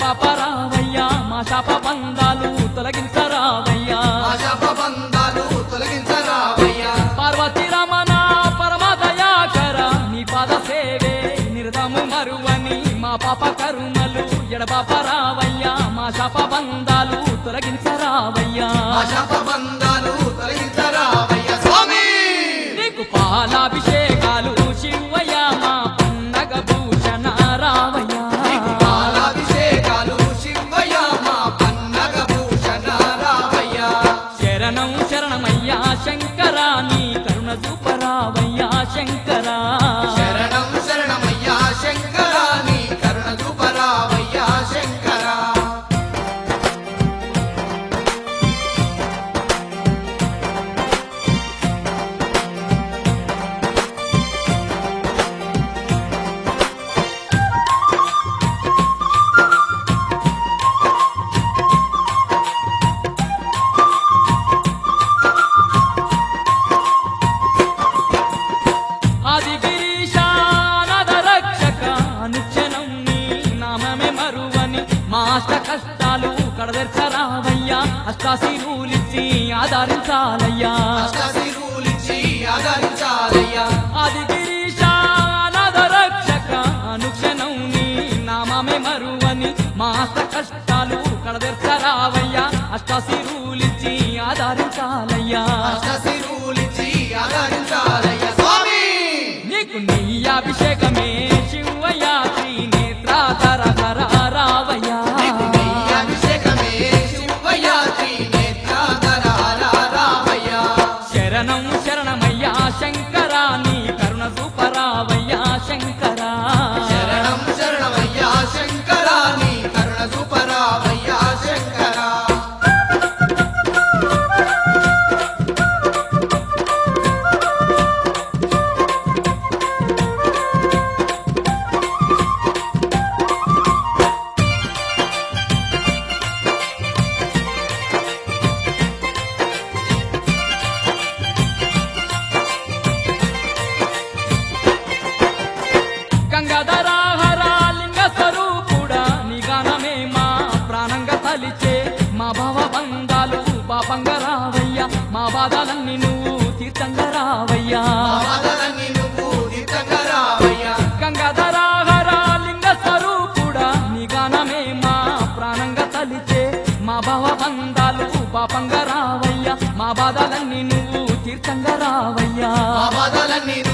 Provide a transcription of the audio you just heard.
ఎడబాపరావయ్యా మా శాప బంధాలు తొలగించరావయ్యా ఆశాప బంధాలు తొలగించరావయ్యా పార్వతి రమణ పరమ దయాకర నీ పాద సేవే నిరతము మరువని మా పాప కరుణలు ఎడబాపరావయ్యా మా శాప బంధాలు తొలగించరావయ్యా ఆశాప బంధాలు తొలగించరావయ్యా స్వామి నీకు పాలాభిషేకాలు శివయ్య మా పండగ భూషణ రావయ్యా పాలాభిషేకాలు శివయ్య మా పన్నగ భూషణ రావయ్యా శరణం శరణమయ్యా శంకరా నీ కరుణ చూపరావయ్యా శంకరా శరణం శరణమయ్యా శంకర నీ కరుణ చూపరావయ్యా శంకర ఆది గిరీశానద రక్షక అనుక్షణం నీ నామమే మరువని మా అష్ట కష్టాలు కడదెర్చరావయ్యా అష్టాశీలులిచ్చి ఆధారించాలయ్యా అష్టశిరులిచ్చి ఆదరించాలయ్యా ఆది గిరీశానద రక్షక అనుక్షణం నీ నామమే మరువని మా అష్ట కష్టాలు కడదెర్చరావయ్యా అష్టాశీలులిచ్చి ఆధారించాలయ్యా అష్టశిరులిచ్చి ఆదరించాలయ్యా స్వామి నీకు నీ అభిషేకమే శివయ్య శ్రీ నేత్రాధర ధర రావయ్యా నీకు నీ అభిషేకమే శివయ్య త్రినేత్రాధర రావయ్యా శరణం శరణమయ్యా శంకరా నీ కరుణ సూపరావయ్యా శంకరా శరణం శరణమయ్యా శంకర నీ కరుణ చూపరావయ్యా శంకర గంగాధరాహర లింగ స్వరూపుడా నీ గానమే మా ప్రాణంగా తలిచే మా భావ బంధాలు పాపంగా రావయ్యా మా బాధలన్నీ నువ్వు తీర్థంగా రావయ్యా బాధలన్నీ నువ్వు తీర్థంగా రావయ్యా గంగాధరాహర లింగ స్వరూపుడా నీ గానమే మా ప్రాణంగా తలిచే మా భావ బంధాలు పాపంగా రావయ్యా మా బాధలన్నీ నువ్వు తీర్థంగా రావయ్యా బాధలన్నీ